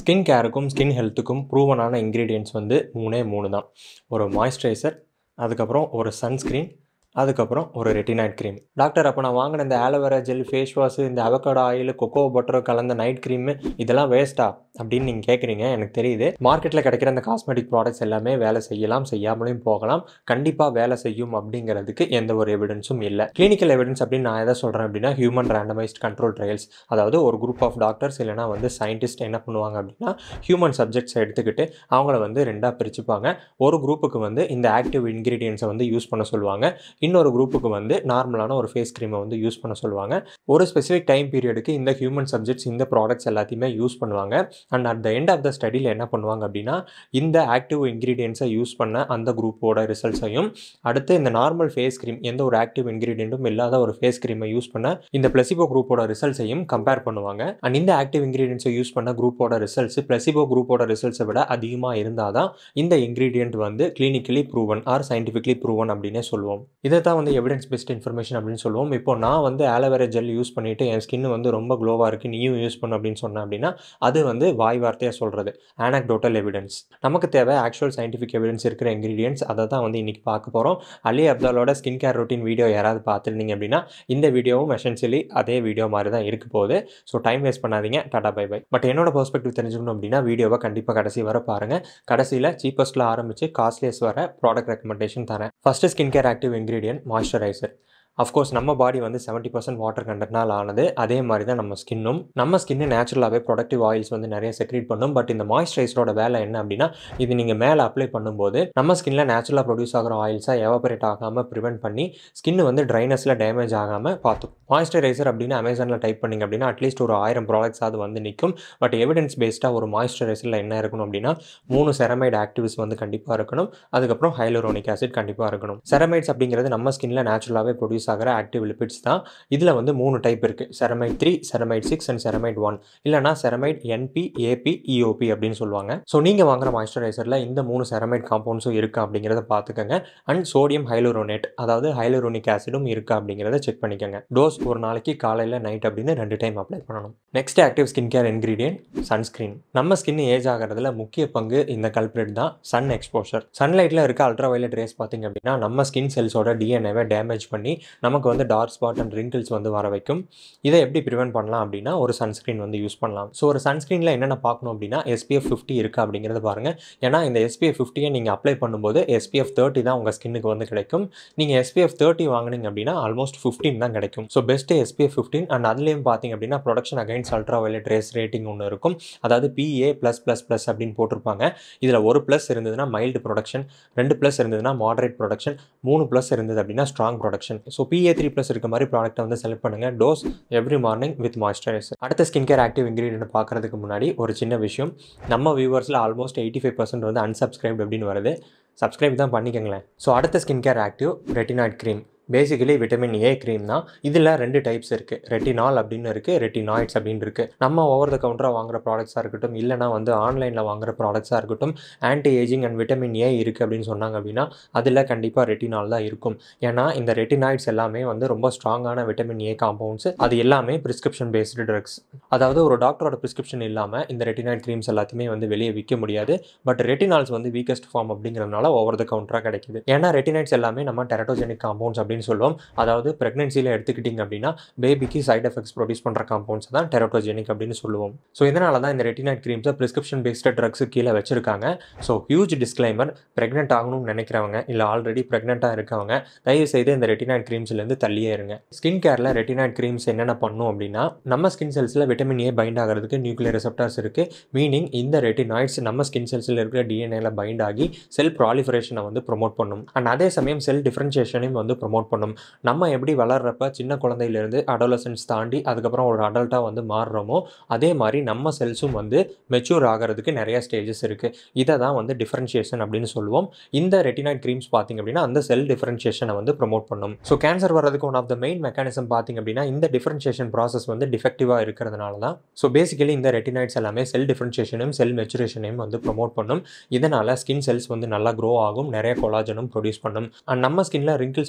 skin கேருக்கும் skin ஹெல்த்துக்கும் ப்ரூவனான ingredients வந்து மூணே மூணு தான் ஒரு மாய்ஸ்சரைசர் அதுக்கப்புறம் ஒரு சன்ஸ்க்ரீன் அதுக்கப்புறம் ஒரு ரெட்டினைட் க்ரீம் டாக்டர் அப்போ நான் வாங்கின இந்த ஆலோவேரா ஜெல் ஃபேஸ் வாஷ் இந்த அவகோடோ ஆயில் கொக்கோ பட்டரோ கலந்த நைட் க்ரீமு இதெல்லாம் வேஸ்ட்டா அப்படின்னு நீங்கள் கேட்குறீங்க எனக்கு தெரியுது மார்க்கெட்டில் கிடைக்கிற அந்த காஸ்மெட்டிக் ப்ராடக்ட்ஸ் எல்லாமே வேலை செய்யலாம் செய்யாமலையும் போகலாம் கண்டிப்பாக வேலை செய்யும் அப்படிங்கிறதுக்கு எந்த ஒரு எவிடன்ஸும் இல்லை கிளினிக்கல் எவிடன்ஸ் அப்படின்னு நான் எதை சொல்கிறேன் அப்படின்னா ஹியூமன் ரேண்டமைஸ்ட் கண்ட்ரோல் ட்ரையல்ஸ் அதாவது ஒரு குரூப் ஆஃப் டாக்டர்ஸ் இல்லைனா வந்து சயின்டிஸ்ட் என்ன பண்ணுவாங்க அப்படின்னா ஹியூமன் சப்ஜெக்ட்ஸை எடுத்துக்கிட்டு அவங்கள வந்து ரெண்டாக பிரிச்சுப்பாங்க ஒரு குரூப்புக்கு வந்து இந்த ஆக்டிவ் இன்க்ரீடியன்ஸை வந்து யூஸ் பண்ண சொல்லுவாங்க இன்னொரு குரூப்புக்கு வந்து நார்மலான ஒரு ஃபேஸ் க்ரீமை வந்து யூஸ் பண்ண சொல்லுவாங்க ஒரு ஸ்பெசிஃபிக் டைம் பீரியடுக்கு இந்த ஹியூமன் சப்ஜெக்ட்ஸ் இந்த ப்ராடக்ட்ஸ் எல்லாத்தையுமே யூஸ் பண்ணுவாங்க and at the end of the ஸ்டடியில் என்ன பண்ணுவாங்க அப்படின்னா இந்த ஆக்டிவ் இன்க்ரீடியன்ஸை யூஸ் பண்ண அந்த குரூப்போட ரிசல்ட்ஸையும் அடுத்து இந்த நார்மல் ஃபேஸ் க்ரீம் எந்த ஒரு ஆக்டிவ் இன்க்ரீடியண்ட்டும் இல்லாத ஒரு ஃபேஸ் க்ரீமை யூஸ் பண்ண இந்த பிளசிபோ குரூப்போட ரிசல்ட்ஸையும் கம்பேர் பண்ணுவாங்க அண்ட் இந்த ஆக்டிவ் இன்க்ரீடியன்ஸை யூஸ் பண்ண குரூப்போட ரிசல்ட்ஸ் பிளசிபோ குரூப்போட ரிசல்ட்ஸை விட அதிகமாக இருந்தால் தான் இந்த இன்க்ரீடியன்ட் வந்து clinically proven or scientifically proven அப்படின்னே சொல்லுவோம் இதை தான் வந்து எவிடன்ஸ் பெஸ்ட் இன்ஃபர்மேஷன் அப்படின்னு சொல்லுவோம் இப்போ நான் வந்து ஆலோவேரா ஜெல் யூஸ் பண்ணிவிட்டு என் ஸ்கின் வந்து ரொம்ப க்ளோவாக இருக்குது நீயும் யூஸ் பண்ணு அப்படின்னு சொன்னேன் அப்படின்னா அது வந்து வாய் வார்த்தையாக சொல்கிறது ஆனக்டோட்டல் எவிடன்ஸ் நமக்கு தேவை ஆக்சுவல் சயின்டிஃபிக் எவிடன்ஸ் இருக்கிற இன்க்ரீடியன்ஸ் அதை தான் வந்து இன்றைக்கி பார்க்க போகிறோம் அலி அப்தாலோட ஸ்கின் கேர் ரொட்டீன் வீடியோ யாராவது பார்த்துருந்தீங்க அப்படின்னா இந்த வீடியோவும் எசென்சியலி அதே வீடியோ மாதிரி தான் இருக்க போகுது ஸோ டைம் வேஸ்ட் பண்ணாதீங்க டாடா பை பை பட் என்னோட பெர்ஸ்பெக்டிவ் தெரிஞ்சுக்கணும் அப்படின்னா வீடியோவை கண்டிப்பாக கடைசி வர பாருங்கள் கடைசியில் சீப்பஸ்ட்டில் ஆரம்பித்து காஸ்ட்லியஸ் வர ப்ராடக்ட் ரெக்கமெண்டேஷன் தரேன் first skin care active ingredient moisturizer of course நம்ம பாடி வந்து செவன்ட்டி பர்சன்ட் வாட்டர் கண்டென்ட்னால் ஆனது அதே மாதிரி தான் நம்ம ஸ்கின்னும் நம்ம ஸ்கின்னு நேச்சுரலாகவே ப்ரொடக்டிவ் ஆயில்ஸ் வந்து நிறைய செக்ரேட் பண்ணும் பட் இந்த மாய்ஸ்சரைசரோட வேலை என்ன அப்படின்னா இது நீங்கள் மேலே அப்ளை பண்ணும்போது நம்ம ஸ்கின்ல நேச்சுரலாக ப்ரொடியூஸ் ஆகிற ஆயில்ஸாக எவாபரேட் ஆகாமல் ப்ரிவெண்ட் பண்ணி ஸ்கின் வந்து ட்ரைனஸில் டேமேஜ் ஆகாமல் பார்த்துக்கும் மாய்ஸ்சரைசர் அப்படின்னு அமேசானில் டைப் பண்ணிங்க அப்படின்னா அட்லீஸ்ட் ஒரு ஆயிரம் ப்ராடக்ட்ஸ் அது வந்து நிற்கும் பட் எவிடன்ஸ் பேஸ்டாக ஒரு மாய்ஸ்சரைசரில் என்ன இருக்கணும் அப்படின்னா மூணு செரமைடு ஆக்டிவ்ஸ் வந்து கண்டிப்பாக இருக்கணும் அதுக்கப்புறம் ஹைலோரோனிக் ஆசிட் கண்டிப்பாக இருக்கணும் செரமைட்ஸ் அப்படிங்கிறது நம்ம ஸ்கின்ல நேச்சுரலாகவே ப்ரொடியூஸ் ப்ரொடியூஸ் ஆகிற ஆக்டிவ் லிபிட்ஸ் தான் இதில் வந்து மூணு டைப் இருக்குது ceramide three ceramide six and ceramide one இல்லைனா செரமைட் என்பி ஏபி இஓபி அப்படின்னு சொல்லுவாங்க ஸோ நீங்கள் வாங்குற மாய்ஸ்சரைசரில் இந்த மூணு செரமைட் காம்பவுண்ட்ஸும் இருக்கா அப்படிங்கிறத பார்த்துக்கோங்க அண்ட் சோடியம் ஹைலோரோனேட் அதாவது ஹைலோரோனிக் ஆசிடும் இருக்கா அப்படிங்கிறத செக் பண்ணிக்கோங்க டோஸ் ஒரு நாளைக்கு காலையில் நைட் அப்படின்னு ரெண்டு டைம் அப்ளை பண்ணணும் next active skin care ingredient sunscreen நம்ம ஸ்கின் ஏஜ் ஆகிறதுல முக்கிய பங்கு இந்த கல்பிரேட் தான் சன் எக்ஸ்போஷர் சன்லைட்டில் இருக்க அல்ட்ரா வயலட் ரேஸ் பார்த்தீங்க அப்படின்னா நம்ம ஸ்கின் செல்ஸோட டிஎன்ஏவை டேமேஜ் பண்ணி நமக்கு வந்து டார்க் ஸ்பாட் அண்ட் ரிங்கிள்ஸ் வந்து வர வைக்கும் இதை எப்படி ப்ரிவென்ட் பண்ணலாம் அப்படின்னா ஒரு சன்ஸ்க்ரீன் வந்து யூஸ் பண்ணலாம் ஸோ ஒரு சன்ஸ்க்ரீனில் என்னென்ன பார்க்கணும் அப்படின்னா எஸ்பிஎஃப் ஃபிஃப்டி இருக்கா அப்படிங்கிறத பாருங்கள் ஏன்னா இந்த எஸ்பிஎஃப் ஃபிஃப்டியை நீங்கள் அப்ளை பண்ணும்போது எஸ்பிஎஃப் தேர்ட்டி தான் உங்கள் ஸ்கின்னுக்கு வந்து கிடைக்கும் நீங்கள் எஸ்பிஎஃப் தேர்ட்டி வாங்கினீங்க அப்படின்னா ஆல்மோஸ்ட் ஃபிஃப்டின் தான் கிடைக்கும் so best SPF fifteen and அதுலேயும் பார்த்தீங்க அப்படின்னா protection against ultraviolet rays rating ஒன்று இருக்கும் அதாவது பிஏ ப்ளஸ் ப்ளஸ் ப்ளஸ் அப்படின்னு போட்டிருப்பாங்க இதில் ஒரு ப்ளஸ் இருந்ததுன்னா மைல்டு ப்ரொடக்ஷன் ரெண்டு ப்ளஸ் இருந்ததுன்னா மாடரேட் ப்ரொடக்ஷன் மூணு ப்ளஸ் இருந்தது அப்படின்னா strong protection so PA three plus இருக்க மாதிரி ப்ராடக்ட்டை வந்து செலக்ட் பண்ணுங்கள் dose every morning with moisturizer அடுத்த ஸ்கின் கேர் ஆக்டிவ் இன்க்ரீடியன்ட் பார்க்குறதுக்கு முன்னாடி ஒரு சின்ன விஷயம் நம்ம வியூவர்ஸில் ஆல்மோஸ்ட் எயிட்டி ஃபைவ் பர்சன்ட் வந்து அன்சப்ஸ்கிரைப் அப்படின்னு வருது சப்ஸ்கிரைப் தான் பண்ணிக்கங்களேன் ஸோ அடுத்த skin care active retinoid cream basically vitamin A cream தான் இதில் ரெண்டு டைப்ஸ் இருக்குது ரெட்டினால் அப்படின்னு இருக்குது ரெட்டினாய்ட்ஸ் அப்படின்னு இருக்குது நம்ம ஓவர் த கவுண்டராக வாங்குற ப்ராடக்ட்ஸாக இருக்கட்டும் இல்லைனா வந்து ஆன்லைனில் வாங்குற ப்ராடக்ட்ஸாக இருக்கட்டும் anti ageing and vitamin A இருக்குது அப்படின்னு சொன்னாங்க அப்படின்னா அதில் கண்டிப்பாக ரெட்டினால் தான் இருக்கும் ஏன்னா இந்த ரெட்டினாய்ட்ஸ் எல்லாமே வந்து ரொம்ப ஸ்ட்ராங்கான விட்டமின் ஏ காம்பவுண்ட்ஸ் அது எல்லாமே ப்ரிஸ்கிரிப்ஷன் பேஸ்டு ட்ரக்ஸ் அதாவது ஒரு டாக்டரோட ப்ரிஸ்கிரிப்ஷன் இல்லாமல் இந்த ரெட்டினாய்ட் க்ரீம்ஸ் எல்லாத்தையுமே வந்து வெளியே விற்க முடியாது பட் ரெட்டினால்ஸ் வந்து வீக்கஸ்ட் ஃபார்ம் அப்படிங்கிறதுனால ஓவர் த கவுண்டராக கிடைக்குது ஏன்னா ரெட்டினாய்ட்ஸ் எல்லாமே நம்ம டெரட்டோஜெனிக் காம்பவுண்ட்ஸ் அப்படின்னு அப்படின்னு சொல்லுவோம் அதாவது ப்ரெக்னென்சியில் எடுத்துக்கிட்டிங்க அப்படின்னா பேபிக்கு சைட் எஃபெக்ட்ஸ் ப்ரொடியூஸ் பண்ணுற காம்பவுண்ட்ஸ் தான் டெரோட்டோஜெனிக் அப்படின்னு சொல்லுவோம் ஸோ இதனால தான் இந்த ரெட்டினைட் க்ரீம்ஸை ப்ரிஸ்கிரிப்ஷன் பேஸ்டு ட்ரக்ஸு கீழே வச்சிருக்காங்க ஸோ ஹியூஜ் டிஸ்க்ளைமர் ப்ரெக்னென்ட் ஆகணும்னு நினைக்கிறவங்க இல்லை ஆல்ரெடி ப்ரெக்னெண்ட்டாக இருக்கவங்க தயவு செய்து இந்த ரெட்டினைட் க்ரீம்ஸ்லேருந்து தள்ளியே இருங்க ஸ்கின் கேரில் ரெட்டினைட் க்ரீம்ஸ் என்னென்ன பண்ணும் அப்படின்னா நம்ம ஸ்கின் செல்ஸில் விட்டமின் ஏ பைண்ட் ஆகிறதுக்கு நியூக்ளியர் ரிசப்டார்ஸ் இருக்குது மீனிங் இந்த ரெட்டினாய்ட்ஸ் நம்ம ஸ்கின் செல்ஸில் இருக்கிற டிஎன்ஏல பைண்ட் ஆகி செல் ப்ராலிஃபரேஷனை வந்து ப்ரொமோட் பண்ணும் அண்ட் அதே சமயம் செல் டிஃப்ரென்ஷியேஷனையும் வந்து ப்ரொமோட் பண்ணும் நம்ம எப்படி வளர்றப்ப சின்ன குழந்தையிலேருந்து அடோலசன்ஸ் தாண்டி அதுக்கப்புறம் ஒரு அடல்ட்டாக வந்து மாறுறோமோ அதே மாதிரி நம்ம செல்ஸும் வந்து மெச்சூர் ஆகிறதுக்கு நிறைய ஸ்டேஜஸ் இருக்குது இதை தான் வந்து டிஃப்ரென்ஷியேஷன் அப்படின்னு சொல்லுவோம் இந்த ரெட்டினைட் க்ரீம்ஸ் பார்த்திங்க அப்படின்னா அந்த செல் டிஃப்ரென்ஷியேஷனை வந்து ப்ரொமோட் பண்ணும் ஸோ கேன்சர் வர்றதுக்கு one of the main mechanism பார்த்திங்க அப்படின்னா இந்த டிஃப்ரென்ஷியேஷன் ப்ராசஸ் வந்து டிஃபெக்டிவாக இருக்கிறதுனால தான் ஸோ பேசிக்கலி இந்த ரெட்டினைட்ஸ் எல்லாமே செல் டிஃப்ரென்ஷியேஷனையும் செல் மெச்சுரேஷனையும் வந்து ப்ரொமோட் பண்ணும் இதனால் ஸ்கின் செல்ஸ் வந்து நல்லா க்ரோ ஆகும் நிறைய கொலாஜனும் ப்ரொடியூஸ் பண்ணும் அண்ட் நம்ம ஸ்கின்ல ரிங்கிள்ஸ் வந்து ஏஜிங்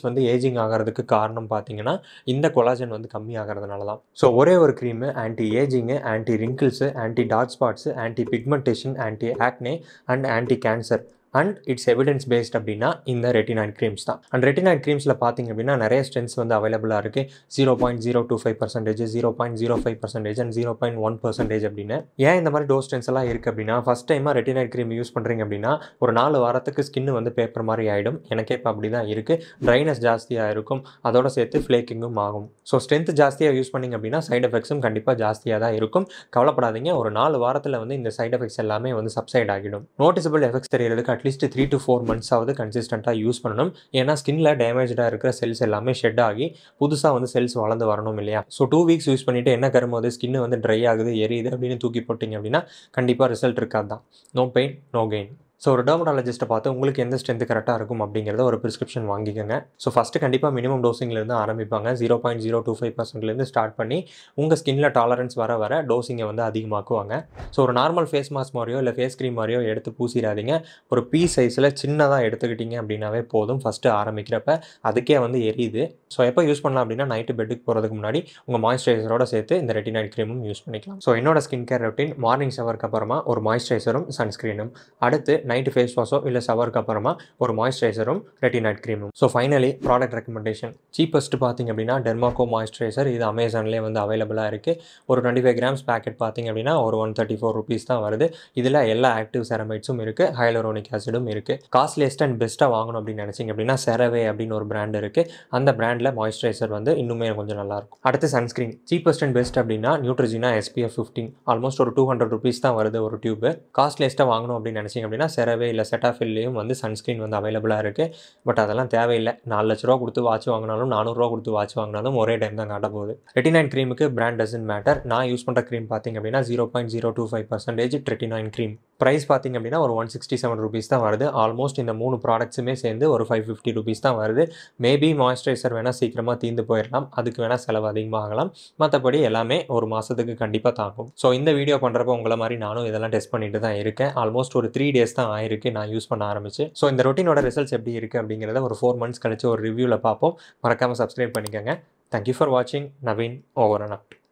ஏஜிங் ஆகிறதுக்கு காரணம் பார்த்தீங்கன்னா இந்த கொலாஜன் வந்து கம்மி ஆகிறதுனால தான் ஸோ ஒரே ஒரு cream anti ageing anti wrinkles anti dark spots anti pigmentation anti acne and anti cancer and it's evidence based அப்படின்னா இந்த ரெட்டினாய்ட் க்ரீம்ஸ் தான் அண்ட் ரெட்டினாய்ட் க்ரீம்ஸில் பார்த்தீங்க அப்படின்னா நிறைய ஸ்ட்ரென்த்ஸ் வந்து அவைலபிளாக இருக்குது zero point zero two five percentage zero point zero five percentage and zero point one percentage அப்படின்னு ஏன் இந்த மாதிரி டோஸ் ஸ்ட்ரென்த்ஸ் எல்லாம் இருக்குது அப்படின்னா ஃபஸ்ட் டைமாக ரெட்டினாய்ட் க்ரீம் யூஸ் பண்ணுறீங்க அப்படின்னா ஒரு நாலு வாரத்துக்கு ஸ்கின் வந்து பேப்பர் மாதிரி ஆகிடும் எனக்கே இப்போ அப்படி தான் இருக்குது ட்ரைனஸ் ஜாஸ்தியாக இருக்கும் அதோட சேர்த்து ஃப்ளேக்கிங்கும் ஆகும் ஸோ ஸ்ட்ரென்த் ஜாஸ்தியாக யூஸ் பண்ணிங்க அப்படின்னா சைட் எஃபெக்ட்ஸும் கண்டிப்பாக ஜாஸ்தியாக தான் இருக்கும் கவலைப்படாதீங்க ஒரு நாலு வாரத்தில் வந்து இந்த சைட் எஃபெக்ட்ஸ் எல்லாமே வந்து சப்சைட் ஆகிடும் நோட்டிசபிள் எஃபெக்ட்ஸ் தெரியறதுக்கு at least three to four months ஆகுது கன்சிஸ்டண்ட்டாக யூஸ் பண்ணணும் ஏன்னா ஸ்கின்ல டேமேஜாக இருக்கிற செல்ஸ் எல்லாமே ஷெட் ஆகி புதுசாக வந்து செல்ஸ் வளர்ந்து வரணும் இல்லையா ஸோ டூ வீக்ஸ் யூஸ் பண்ணிவிட்டு என்ன கரும்போது ஸ்கின் வந்து ட்ரை ஆகுது எரியுது அப்படின்னு தூக்கி போட்டிங்க அப்படின்னா கண்டிப்பாக ரிசல்ட் இருக்காது தான் no pain no gain so ஒரு டெர்மடாலஜிஸ்ட்டை பார்த்து உங்களுக்கு எந்த ஸ்ட்ரென்த் கரெக்டாக இருக்கும் அப்படிங்கிறத ஒரு ப்ரிஸ்கிரிப்ஷன் வாங்கிக்கோங்க ஸோ ஃபஸ்ட்டு கண்டிப்பாக மினிமம் டோசிங்லேருந்து ஆரம்பிப்பாங்க zero point zero two five பர்சன்ட்லேருந்து ஸ்டார்ட் பண்ணி உங்கள் ஸ்கின்ல டாலரன்ஸ் வர வர டோசிங்கை வந்து அதிகமாக்குவாங்க ஸோ ஒரு நார்மல் ஃபேஸ் மாஸ்க் மாதிரியோ இல்லை ஃபேஸ் க்ரீம் மாதிரியோ எடுத்து பூசிடாதீங்க ஒரு பீ சைஸில் சின்னதாக எடுத்துக்கிட்டீங்க அப்படின்னாவே போதும் ஃபஸ்ட்டு ஆரம்பிக்கிறப்ப அதுக்கே வந்து எரியுது ஸோ எப்போ யூஸ் பண்ணலாம் அப்படின்னா நைட்டு பெட்டுக்கு போகிறதுக்கு முன்னாடி உங்கள் மாய்ஸ்சரைசரோட சேர்த்து இந்த ரெட்டினைட் க்ரீமும் யூஸ் பண்ணிக்கலாம் ஸோ என்னோட ஸ்கின் கேர் ரொட்டீன் மார்னிங் ஷவருக்கு அப்புறமா ஒரு மாய்ஸ்சரைசரும் சன்ஸ்க்ரீனும் அடுத்து நைட்டு ஃபேஸ் வாஷோ இல்லை ஷவருக்கு அப்புறமா ஒரு மாய்ஸ்சரைசரும் ரெட்டினைட் க்ரீமும் so finally product recommendation cheapest பார்த்தீங்க அப்படின்னா டெர்மாக்கோ மாய்ஸ்சரைசர் இது அமேசான்லேயே வந்து அவைலபிளாக இருக்குது ஒரு டுவெண்ட்டி ஃபைவ் கிராம்ஸ் பேக்கெட் பார்த்தீங்க அப்படின்னா ஒரு ஒன் தேர்ட்டி ஃபோர் ருபீஸ் தான் வருது இதில் எல்லா ஆக்டிவ் செரமைட்ஸும் இருக்குது ஹைலரோனிக் ஆசிடும் இருக்குது காஸ்ட்லியஸ்ட் அண்ட் பெஸ்ட்டாக வாங்கணும் அப்படின்னு நினச்சிங்க அப்படின்னா செரவே அப்படின்னு ஒரு பிராண்ட் இருக்குது அந்த பிராண்டில் மாய்ஸ்சரைசர் வந்து இன்னுமே கொஞ்சம் நல்லாயிருக்கும் அடுத்து சன்ஸ்க்ரீன் சீப்பஸ்ட் அண்ட் பெஸ்ட் அப்படின்னா நியூட்ரிஜினா எஸ்பிஎஃப் ஃபிஃப்டீன் ஆல்மோஸ்ட் ஒரு டூ ஹண்ட்ரட் ருபீஸ் தான் வருது ஒரு டியூப் காஸ்ட்லியஸ்ட்டாக வாங்கணும் அப்படின்னு நினச்சிங்க அப்படின்னா செரவே இல்லை செட்டாஃபில்லையும் வந்து சன்ஸ்க்ரீன் வந்து அவைலபிளாக இருக்குது பட் அதெல்லாம் தேவையில்லை நாலு லட்ச ரூபா கொடுத்து வாட்ச் வாங்கினாலும் நானூறுரூவா கொடுத்து வாட்ச் வாங்கினாலும் ஒரே டைம் தான் காட்ட போகுது ரெட்டினைன் க்ரீமுக்கு பிராண்ட் டசன் மேட்டர் நான் யூஸ் பண்ணுற க்ரீம் பார்த்திங்க அப்படின்னா zero point zero two five percentage tretinoin cream price பார்த்திங்க அப்படின்னா ஒரு ஒன் சிக்ஸ்டி செவன் ருபீஸ் தான் வருது ஆல்மோஸ்ட் இந்த மூணு ப்ராடக்ட்ஸுமே சேர்ந்து ஒரு ஃபைவ் ஃபிஃப்டி ருபீஸ் தான் வருது மேபி மாய்ஸ்சரைசர் வேணால் சீக்கிரமாக தீர்ந்து போயிடலாம் அதுக்கு வேணால் செலவு அதிகமாக ஆகலாம் மற்றபடி எல்லாமே ஒரு மாதத்துக்கு கண்டிப்பாக தாக்கும் ஸோ இந்த வீடியோ பண்ணுறப்ப உங்களை மாதிரி நானும் இதெல்லாம் டெஸ்ட் பண்ணிட்டு தான் இருக்கேன் ஆல்மோஸ்ட் ஒரு த்ரீ டேஸ் தான் ஆயிருக்கு நான் யூஸ் பண்ண ஆரம்பிச்சு ஸோ இந்த ரொட்டீனோட ரிசல்ட்ஸ் எப்படி இருக்குது அப்படிங்கிறத ஒரு ஃபோர் மந்த்ஸ் கழிச்சு ஒரு ரிவ்யூவில் பார்ப்போம் மறக்காமல் சப்ஸ்கிரைப் பண்ணிக்கோங்க தேங்க்யூ ஃபார் வாட்சிங் நவீன் ஓவர் அண்ட் அப்